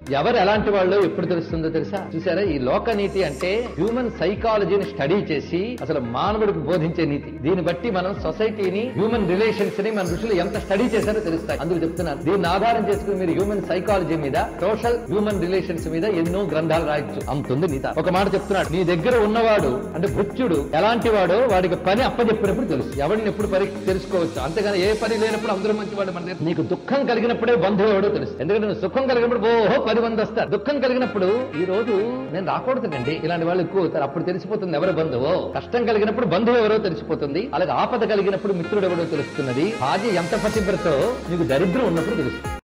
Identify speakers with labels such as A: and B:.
A: ఎవరు ఎలాంటి వాళ్ళు ఎప్పుడు తెలుస్తుందో తెలుసా చూసారా ఈ లోక నీతి అంటే హ్యూమన్ సైకాలజీని స్టడీ చేసి అసలు మానవుడికి బోధించే నీతి దీన్ని బట్టి మనం సొసైటీని హ్యూమన్ రిలేషన్స్ ని మన ఋషులు ఎంత స్టడీ చేశారో తెలుస్తాయి అందుకు చెప్తున్నాను దీన్ని ఆధారం చేసుకుని మీరు హ్యూమన్ సైకాలజీ మీద సోషల్ హ్యూమన్ రిలేషన్స్ మీద ఎన్నో గ్రంథాలు రాయొచ్చు అంతుంది నీత ఒక మాట చెప్తున్నాడు నీ దగ్గర ఉన్నవాడు అంటే భృత్యుడు ఎలాంటి వాడో వాడికి పని అప్పచెప్పినప్పుడు తెలుసు ఎవరిని ఎప్పుడు పని తెలుసుకోవచ్చు అంతేగాని ఏ పని లేనప్పుడు అందరూ మంచివాడు మన దగ్గర నీకు దుఃఖం కలిగినప్పుడే బంధువు ఎవడో తెలుసు ఎందుకంటే నువ్వు సుఖం కలిగినప్పుడు ఓహో పది మంది వస్తారు దుఃఖం కలిగినప్పుడు ఈ రోజు నేను రాకూడదండి ఇలాంటి వాళ్ళు ఎక్కువ అవుతారు అప్పుడు తెలిసిపోతుంది ఎవరు బంధువో కష్టం కలిగినప్పుడు బంధువు ఎవరో తెలిసిపోతుంది అలాగే ఆపద కలిగినప్పుడు మిత్రుడు ఎవరో తెలుస్తున్నది భార్య ఎంత పతివ్రతో నీకు దరిద్రం ఉన్నప్పుడు తెలుస్తుంది